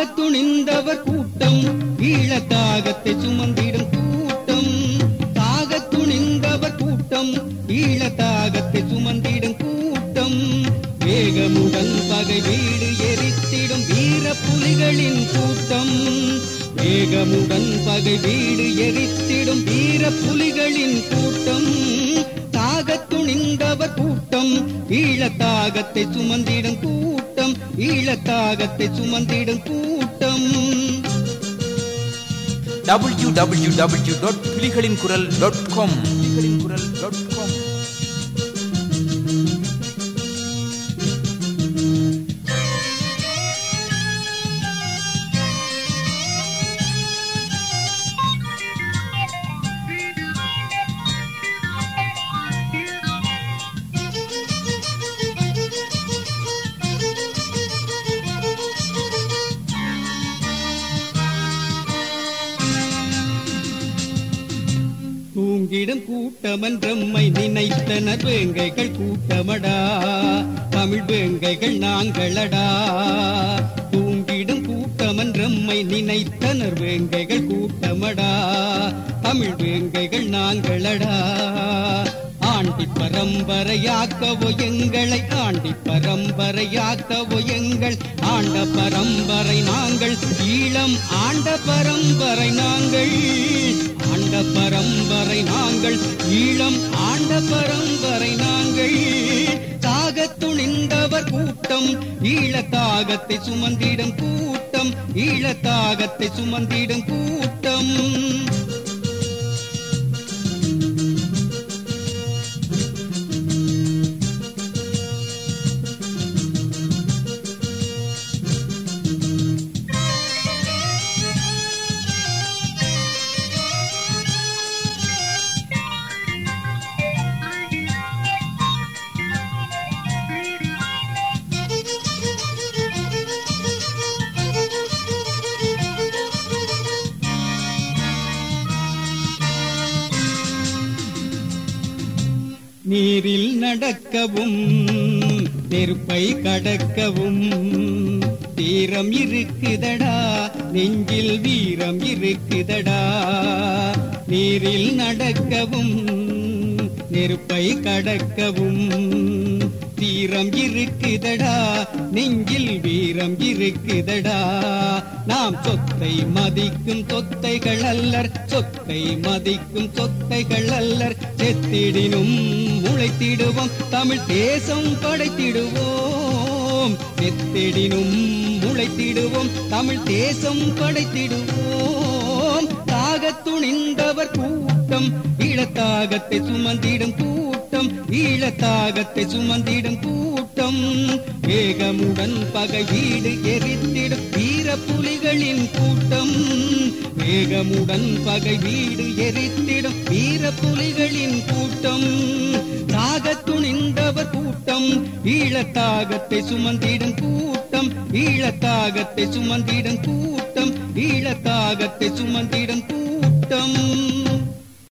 தாகத் துணிந்தவர் கூட்டம் ஈழத்தாகத்தை சுமந்திடும் கூட்டம் தாகத் துணிந்தவர் கூட்டம் ஈழத்தாகத்தை சுமந்திடும் கூட்டம் வேகமுடன் பகை வீடு எரித்திடும் வீர புலிகளின் கூட்டம் வேகமுடன் பகை வீடு எரித்திடும் வீர புலிகளின் கூட்டம் தாகத் துணிந்தவர் கூட்டம் ஈழத்தாகத்தை சுமந்திடும் கூட்டம் ஈழத்தாகத்தை சுமந்திடும் கூட்டம் டபிள்யூ டபிள்யூ டபிள்யூ டாட் புலிகளின் குரல் டாட் காம் புலிகளின் குரல் டாட் காம் தூங்கிடும் கூட்டமன்றம்மை நினைத்தனர் வேங்கைகள் கூட்டமடா தமிழ் வேங்கைகள் நாங்களடா தூங்கிடும் கூட்டமன்றம்மை நினைத்தனர் வேங்கைகள் கூட்டமடா தமிழ் வேங்கைகள் நாங்களடா ஆண்டி பரம்பரையாக்கவோ எங்களை ஆண்டி பரம்பரையாக்கவோ எங்கள் ஆண்ட பரம்பரை நாங்கள் ஈழம் ஆண்ட பரம்பரை நாங்கள் ஆண்ட பரம்பரை நாங்கள் ஈழம் ஆண்ட பரம்பரை நாங்கள் தாகத் துணிந்தவர் கூட்டம் ஈழத்தாகத்தை சுமந்திடும் கூட்டம் ஈழத்தாகத்தை சுமந்திடும் கூட்டம் நீரில் நடக்கவும் நெருப்பை கடக்கவும் தீரம் இருக்குதடா நெஞ்சில் வீரம் இருக்குதடா நீரில் நடக்கவும் நெருப்பை கடக்கவும் தீரம் இருக்குதடா நெஞ்சில் வீரம் இருக்குதடா நாம் சொத்தை மதிக்கும் சொத்தைகள் அல்லர் சொத்தை மதிக்கும் சொத்தைகள் அல்லர் செத்திடினும் முளைத்திடுவோம் தமிழ் தேசம் படைத்திடுவோம் செத்திடினும் முளைத்திடுவோம் தமிழ் தேசம் படைத்திடுவோம் தாகத் துணிந்தவர் கூட்டம் ஈழத்தாகத்தை சுமந்திடும் கூட்டம் ஈழத்தாகத்தை சுமந்திடும் கூட்டம் வேகமுடன் பகை வீடு எரித்திடும் வீர புலிகளின் கூட்டம் வேகமுடன் பகை வீடு எரித்திடும் வீர புலிகளின் கூட்டம் தாகத் துணிந்தவர் கூட்டம் ஈழத்தாகத்தை சுமந்திடும் கூட்டம் ஈழத்தாகத்தை சுமந்திடும் கூட்டம் ஈழத்தாகத்தை சுமந்திடும் கூட்டம்